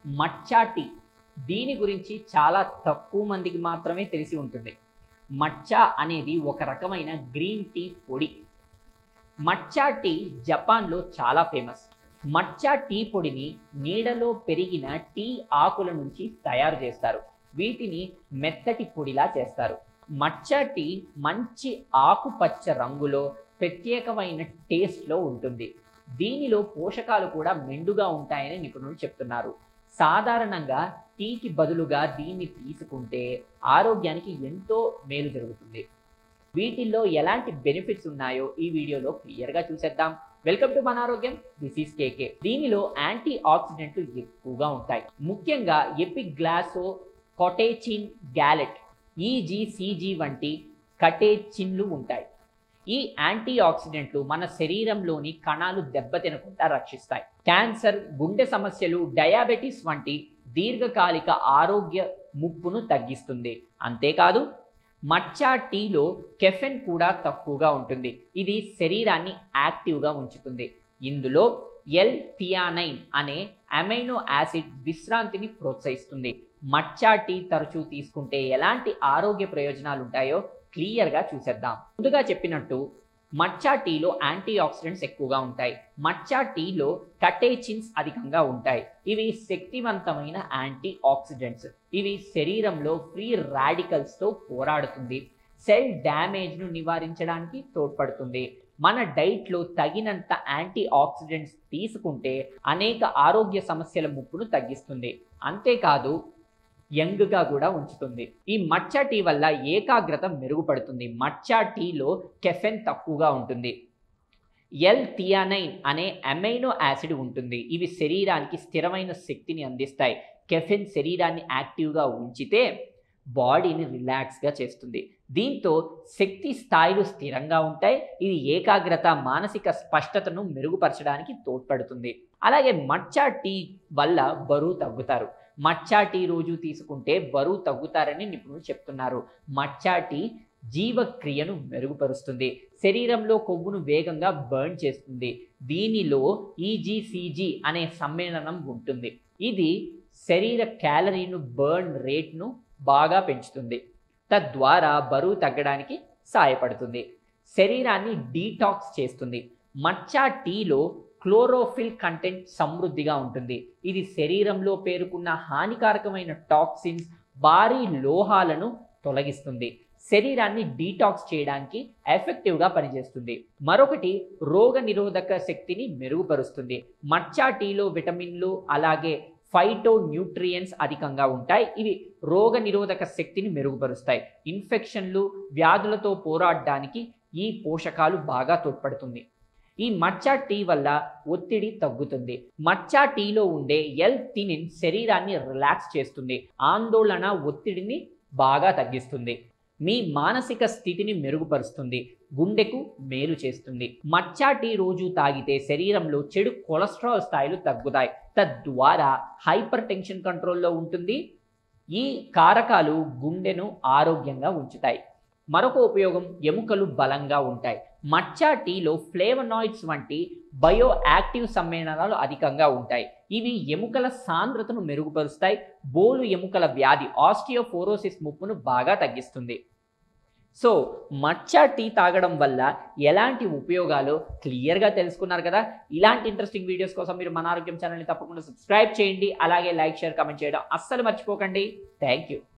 మచ్చా టీ దీని గురించి చాలా తక్కువ మందికి మాత్రమే తెలిసి ఉంటుంది మచ్చా అనేది ఒక రకమైన గ్రీన్ టీ పొడి మచ్చా టీ జపాన్లో చాలా ఫేమస్ మచ్చా టీ పొడిని నీడలో పెరిగిన టీ ఆకుల నుంచి తయారు చేస్తారు వీటిని మెత్తటి పొడిలా చేస్తారు మచ్చా టీ మంచి ఆకుపచ్చ రంగులో ప్రత్యేకమైన టేస్ట్లో ఉంటుంది దీనిలో పోషకాలు కూడా మెండుగా ఉంటాయని నిపుణులు చెప్తున్నారు సాధారణంగా టీకి బదులుగా దీన్ని తీసుకుంటే ఆరోగ్యానికి ఎంతో మేలు జరుగుతుంది వీటిల్లో ఎలాంటి బెనిఫిట్స్ ఉన్నాయో ఈ వీడియోలో క్లియర్గా చూసేద్దాం వెల్కమ్ టు మన ఆరోగ్యం దిస్ ఈస్ కేకే దీనిలో యాంటీ ఆక్సిడెంట్లు ఎక్కువగా ఉంటాయి ముఖ్యంగా ఎపిగ్లాసో కొటేచిన్ గ్యాలెట్ ఈజీసీజీ వంటి కటేచిన్లు ఉంటాయి ఈ యాంటీ ఆక్సిడెంట్లు మన శరీరంలోని కణాలు దెబ్బతినకుండా రక్షిస్తాయి క్యాన్సర్ గుండె సమస్యలు డయాబెటీస్ వంటి దీర్ఘకాలిక ఆరోగ్య ముప్పును తగ్గిస్తుంది అంతేకాదు మచ్చా టీలో కెఫెన్ కూడా తక్కువగా ఉంటుంది ఇది శరీరాన్ని యాక్టివ్గా ఉంచుతుంది ఇందులో ఎల్ థియానైన్ అనే అమైనో యాసిడ్ విశ్రాంతిని ప్రోత్సహిస్తుంది మచ్చా టీ తరచూ తీసుకుంటే ఎలాంటి ఆరోగ్య ప్రయోజనాలు ఉంటాయో క్లియర్గా చూసేద్దాం ముందుగా చెప్పినట్టు మచ్చా టీలో యాంటీ ఆక్సిడెంట్స్ ఎక్కువగా ఉంటాయి మచ్చా టీలో కటేచిన్స్ అధికంగా ఉంటాయి ఇవి శక్తివంతమైన యాంటీ ఆక్సిడెంట్స్ ఇవి శరీరంలో ఫ్రీ రాడికల్స్తో పోరాడుతుంది సెల్ డ్యామేజ్ను నివారించడానికి తోడ్పడుతుంది మన డైట్లో తగినంత యాంటీ ఆక్సిడెంట్స్ తీసుకుంటే అనేక ఆరోగ్య సమస్యల ముప్పును తగ్గిస్తుంది అంతేకాదు యంగ్గా కూడా ఉంచుతుంది ఈ మచ్చా టీ వల్ల ఏకాగ్రత మెరుగుపడుతుంది మచ్చా టీలో కెఫెన్ తక్కువగా ఉంటుంది ఎల్ థియానైన్ అనే అమైనో యాసిడ్ ఉంటుంది ఇవి శరీరానికి స్థిరమైన శక్తిని అందిస్తాయి కెఫెన్ శరీరాన్ని యాక్టివ్గా ఉంచితే బాడీని రిలాక్స్గా చేస్తుంది దీంతో శక్తి స్థాయిలు స్థిరంగా ఉంటాయి ఇది ఏకాగ్రత మానసిక స్పష్టతను మెరుగుపరచడానికి తోడ్పడుతుంది అలాగే మచ్చా టీ వల్ల బరువు తగ్గుతారు మచ్చా టీ రోజు తీసుకుంటే బరువు తగ్గుతారని నిపుణులు చెప్తున్నారు మచ్చా టీ జీవక్రియను మెరుగుపరుస్తుంది శరీరంలో కొవ్వును వేగంగా బర్న్ చేస్తుంది దీనిలో ఈజీసీజీ అనే సమ్మేళనం ఉంటుంది ఇది శరీర క్యాలరీను బర్న్ రేట్ను బాగా పెంచుతుంది తద్వారా బరువు తగ్గడానికి సహాయపడుతుంది శరీరాన్ని డీటాక్స్ చేస్తుంది మచ్చా టీలో క్లోరోఫిల్ కంటెంట్ సమృద్ధిగా ఉంటుంది ఇది శరీరంలో పేరుకున్న హానికారకమైన టాక్సిన్స్ భారీ లోహాలను తొలగిస్తుంది శరీరాన్ని డీటాక్స్ చేయడానికి ఎఫెక్టివ్గా పనిచేస్తుంది మరొకటి రోగ నిరోధక శక్తిని మెరుగుపరుస్తుంది మచ్చా టీలో విటమిన్లు అలాగే ఫైటో న్యూట్రియన్స్ అధికంగా ఉంటాయి ఇవి రోగ నిరోధక శక్తిని మెరుగుపరుస్తాయి ఇన్ఫెక్షన్లు వ్యాధులతో పోరాడడానికి ఈ పోషకాలు బాగా తోడ్పడుతుంది ఈ మచ్చా టీ వల్ల ఒత్తిడి తగ్గుతుంది మచ్చా టీలో ఉండే ఎల్ థినిన్ శరీరాన్ని రిలాక్స్ చేస్తుంది ఆందోళన ఒత్తిడిని బాగా తగ్గిస్తుంది మీ మానసిక స్థితిని మెరుగుపరుస్తుంది గుండెకు మేలు చేస్తుంది మచ్చా టీ రోజు తాగితే శరీరంలో చెడు కొలెస్ట్రాల్ స్థాయిలు తగ్గుతాయి తద్వారా హైపర్ టెన్షన్ కంట్రోల్లో ఉంటుంది ఈ కారకాలు గుండెను ఆరోగ్యంగా ఉంచుతాయి మరొక ఉపయోగం ఎముకలు బలంగా ఉంటాయి మచ్చా టీలో ఫ్లేవనాయిడ్స్ వంటి బయో యాక్టివ్ సమ్మేళనాలు అధికంగా ఉంటాయి ఇవి ఎముకల సాంద్రతను మెరుగుపరుస్తాయి బోలు ఎముకల వ్యాధి ఆస్టియోఫోరోసిస్ ముప్పును బాగా తగ్గిస్తుంది సో మచ్చా టీ తాగడం వల్ల ఎలాంటి ఉపయోగాలు క్లియర్గా తెలుసుకున్నారు కదా ఇలాంటి ఇంట్రెస్టింగ్ వీడియోస్ కోసం మీరు మన ఆరోగ్యం ఛానల్ని తప్పకుండా సబ్స్క్రైబ్ చేయండి అలాగే లైక్ షేర్ కామెంట్ చేయడం అస్సలు మర్చిపోకండి థ్యాంక్ యూ